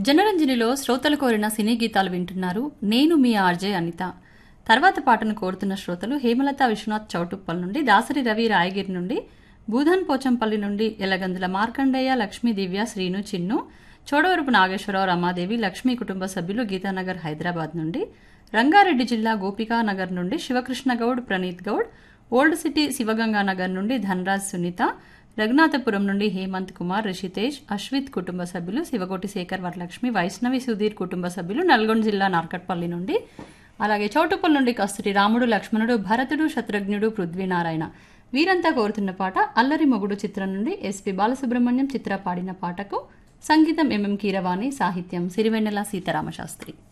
జనరంజనిలో శ్రోతలు కోరిన సినీ గీతాలు వింటున్నారు నేను మీ ఆర్జే అనిత తర్వాత పాటను కోరుతున్న శ్రోతలు హేమలత విశ్వనాథ్ చౌటుప్పల్ నుండి దాసరి రవి రాయగిరి నుండి భూధన్ పోచంపల్లి నుండి ఎలగందుల మార్కండయ్య లక్ష్మీ దివ్య శ్రీను చిన్ను చోడవరపు నాగేశ్వరరావు రమాదేవి లక్ష్మీ కుటుంబ సభ్యులు గీతానగర్ హైదరాబాద్ నుండి రంగారెడ్డి జిల్లా గోపికానగర్ నుండి శివకృష్ణ గౌడ్ ప్రణీత్ గౌడ్ ఓల్డ్ సిటీ శివగంగానగర్ నుండి ధనరాజ్ సునీత రఘునాథపురం నుండి హేమంత్ కుమార్ రిషితేజ్ అశ్విత్ కుటుంబ సభ్యులు శివకోటి శేఖర్ వరలక్ష్మి వైష్ణవి సుధీర్ కుటుంబ సభ్యులు నల్గొండ జిల్లా నార్కట్పల్లి నుండి అలాగే చౌటుప్పల్ నుండి కస్తూరి రాముడు లక్ష్మణుడు భరతుడు శత్రుఘ్నుడు పృథ్వీనారాయణ వీరంతా కోరుతున్న పాట అల్లరి మొగుడు చిత్రం నుండి ఎస్పి బాలసుబ్రహ్మణ్యం చిత్ర పాడిన పాటకు సంగీతం ఎంఎం కీరవాణి సాహిత్యం సిరివెన్నెల సీతారామశాస్త్రి